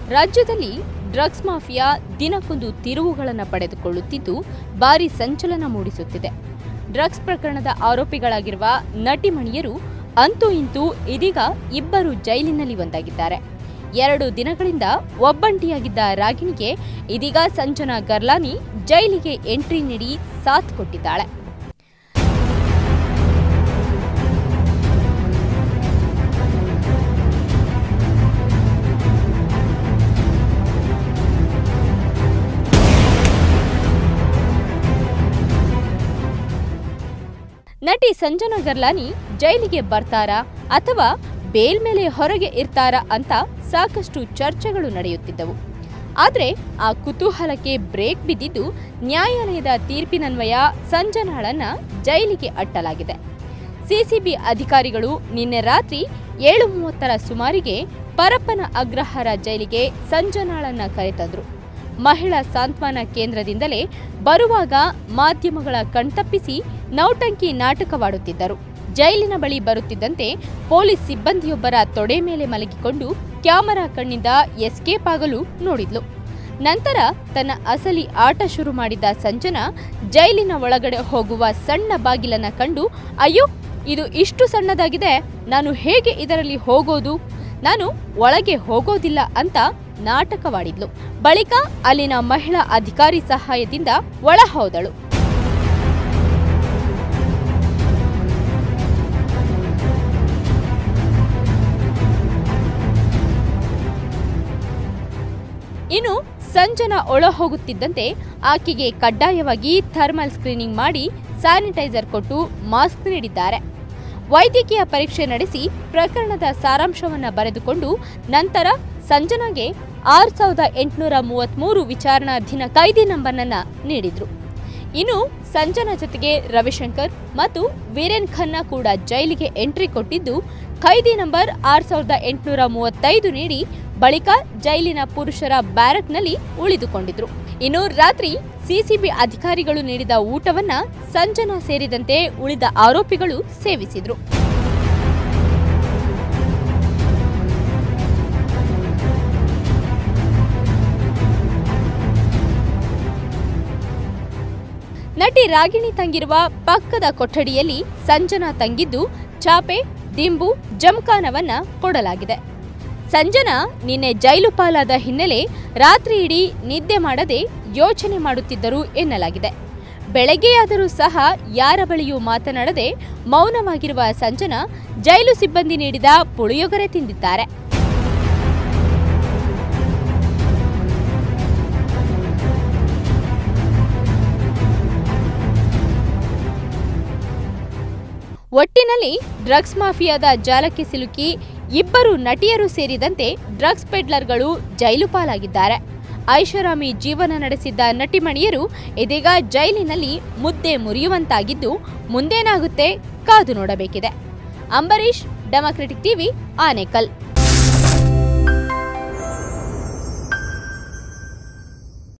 ರಾಜ್ಯದಲ್ಲಿ drugs mafia ದಿನಕ್ಕೊಂದು ತಿರುವುಗಳನ್ನು ಪಡೆದುಕೊಳ್ಳುತ್ತಿದ್ದು ಭಾರಿ ಸಂಚಲನ ಮೂಡಿಸುತ್ತಿದೆ ಡ್ರಗ್ಸ್ ಪ್ರಕರಣದ ಆರೋಪಿಗಳಾಗಿರುವ ನಟಿಮಣಿಯರು ಅಂತೂ ಇಂತೂ ಇದೀಗ ಇಬ್ಬರು ಜೈಲಿನಲ್ಲಿ ಒಂದಾಗಿದ್ದಾರೆ ಎರಡು ದಿನಗಳಿಂದ ಒಬ್ಬಂಟಿಯಾಗಿದ್ದ ರಾಗಿಣಿಗೆ ಇದೀಗ ಸಂಜನಾ ಗರ್ಲಾನಿ ಜೈಲಿಗೆ ಎಂಟ್ರಿ ನೀಡಿ ಸಾಥ್ ಕೊಟ್ಟಿದ್ದಾಳೆ ನಟಿ ಸಂಜನಾ ಗರ್ಲಾನಿ ಜೈಲಿಗೆ ಬರ್ತಾರಾ ಅಥವಾ ಬೇಲ್ ಮೇಲೆ ಹೊರಗೆ ಇರ್ತಾರಾ ಅಂತ ಸಾಕಷ್ಟು ಚರ್ಚೆಗಳು ನಡೆಯುತ್ತಿದ್ದವು ಆದರೆ ಆ ಕುತೂಹಲಕ್ಕೆ ಬ್ರೇಕ್ ಬಿದ್ದಿದ್ದು ನ್ಯಾಯಾಲಯದ ತೀರ್ಪಿನನ್ವಯ ಸಂಜನಾಳನ್ನ ಜೈಲಿಗೆ ಅಟ್ಟಲಾಗಿದೆ ಸಿಸಿಬಿ ಅಧಿಕಾರಿಗಳು ನಿನ್ನೆ ರಾತ್ರಿ ಏಳು ಮೂವತ್ತರ ಸುಮಾರಿಗೆ ಪರಪ್ಪನ ಅಗ್ರಹಾರ ಜೈಲಿಗೆ ಸಂಜನಾಳನ್ನ ಕರೆತಂದ್ರು ಮಹಿಳಾ ಸಾಂತ್ವನ ಕೇಂದ್ರದಿಂದಲೇ ಬರುವಾಗ ಮಾಧ್ಯಮಗಳ ಕಣ್ತಪ್ಪಿಸಿ ನೌಟಂಕಿ ನಾಟಕವಾಡುತ್ತಿದ್ದರು ಜೈಲಿನ ಬಳಿ ಬರುತ್ತಿದ್ದಂತೆ ಪೊಲೀಸ್ ಸಿಬ್ಬಂದಿಯೊಬ್ಬರ ತೊಡೆ ಮೇಲೆ ಮಲಗಿಕೊಂಡು ಕ್ಯಾಮರಾ ಕಣ್ಣಿಂದ ಎಸ್ಕೇಪ್ ಆಗಲು ನೋಡಿದ್ಲು ನಂತರ ತನ್ನ ಅಸಲಿ ಆಟ ಶುರು ಮಾಡಿದ ಸಂಜನಾ ಜೈಲಿನ ಒಳಗಡೆ ಹೋಗುವ ಸಣ್ಣ ಬಾಗಿಲನ್ನ ಕಂಡು ಅಯ್ಯೋ ಇದು ಇಷ್ಟು ಸಣ್ಣದಾಗಿದೆ ನಾನು ಹೇಗೆ ಇದರಲ್ಲಿ ಹೋಗೋದು ನಾನು ಒಳಗೆ ಹೋಗೋದಿಲ್ಲ ಅಂತ ನಾಟಕವಾಡಿದ್ಲು ಬಳಿಕ ಅಲ್ಲಿನ ಮಹಿಳಾ ಅಧಿಕಾರಿ ಸಹಾಯದಿಂದ ಒಳ ಹೋದಳು ಇನ್ನು ಸಂಜನಾ ಒಳ ಹೋಗುತ್ತಿದ್ದಂತೆ ಆಕೆಗೆ ಕಡ್ಡಾಯವಾಗಿ ಥರ್ಮಲ್ ಸ್ಕ್ರೀನಿಂಗ್ ಮಾಡಿ ಸ್ಯಾನಿಟೈಸರ್ ಕೊಟ್ಟು ಮಾಸ್ಕ್ ನೀಡಿದ್ದಾರೆ ವೈದ್ಯಕೀಯ ಪರೀಕ್ಷೆ ನಡೆಸಿ ಪ್ರಕರಣದ ಸಾರಾಂಶವನ್ನ ಬರೆದುಕೊಂಡು ನಂತರ ಸಂಜನಾಗೆ ಆರ್ ಸಾವಿರದ ಎಂಟುನೂರ ಮೂವತ್ಮೂರು ವಿಚಾರಣಾಧೀನ ಕೈದಿ ನಂಬರ್ನನ್ನ ನೀಡಿದ್ರು ಇನ್ನು ಸಂಜನಾ ಜೊತೆಗೆ ರವಿಶಂಕರ್ ಮತ್ತು ವೀರೇನ್ ಖನ್ನಾ ಕೂಡ ಜೈಲಿಗೆ ಎಂಟ್ರಿ ಕೊಟ್ಟಿದ್ದು ಖೈದಿ ನಂಬರ್ ಆರ್ ಸಾವಿರದ ಎಂಟುನೂರ ಮೂವತ್ತೈದು ನೀಡಿ ಬಳಿಕ ಜೈಲಿನ ಪುರುಷರ ಬ್ಯಾರಕ್ನಲ್ಲಿ ಉಳಿದುಕೊಂಡಿದ್ರು ಇನ್ನು ರಾತ್ರಿ ಸಿಸಿಬಿ ಅಧಿಕಾರಿಗಳು ನೀಡಿದ ಊಟವನ್ನ ಸಂಜನಾ ಸೇರಿದಂತೆ ಉಳಿದ ಆರೋಪಿಗಳು ಸೇವಿಸಿದ್ರು ನಟಿ ರಾಗಿಣಿ ತಂಗಿರುವ ಪಕ್ಕದ ಕೊಠಡಿಯಲ್ಲಿ ಸಂಜನಾ ತಂಗಿದ್ದು ಚಾಪೆ ದಿಂಬು ಜಮಖಾನವನ್ನ ಕೊಡಲಾಗಿದೆ ಸಂಜನಾ ನಿನ್ನೆ ಜೈಲು ಪಾಲಾದ ಹಿನ್ನೆಲೆ ರಾತ್ರಿ ಇಡೀ ನಿದ್ದೆ ಮಾಡದೆ ಯೋಚನೆ ಮಾಡುತ್ತಿದ್ದರು ಎನ್ನಲಾಗಿದೆ ಬೆಳಗ್ಗೆಯಾದರೂ ಸಹ ಯಾರ ಬಳಿಯೂ ಮಾತನಾಡದೆ ಮೌನವಾಗಿರುವ ಸಂಜನಾ ಜೈಲು ಸಿಬ್ಬಂದಿ ನೀಡಿದ ಪುಳಿಯೊಗರೆ ತಿಂದಿದ್ದಾರೆ ಒಟ್ಟಿನಲ್ಲಿ ಡ್ರಗ್ಸ್ ಮಾಫಿಯಾದ ಜಾಲಕ್ಕೆ ಸಿಲುಕಿ ಇಬ್ಬರು ನಟಿಯರು ಸೇರಿದಂತೆ ಡ್ರಗ್ಸ್ ಪೆಡ್ಲರ್ಗಳು ಜೈಲು ಪಾಲಾಗಿದ್ದಾರೆ ಐಷಾರಾಮಿ ಜೀವನ ನಡೆಸಿದ್ದ ನಟಿಮಣಿಯರು ಇದೀಗ ಜೈಲಿನಲ್ಲಿ ಮುದ್ದೆ ಮುರಿಯುವಂತಾಗಿದ್ದು ಮುಂದೇನಾಗುತ್ತೆ ಕಾದು ನೋಡಬೇಕಿದೆ ಅಂಬರೀಶ್ ಡೆಮಾಕ್ರೆಟಿಕ್ ಟಿವಿ ಆನೇಕಲ್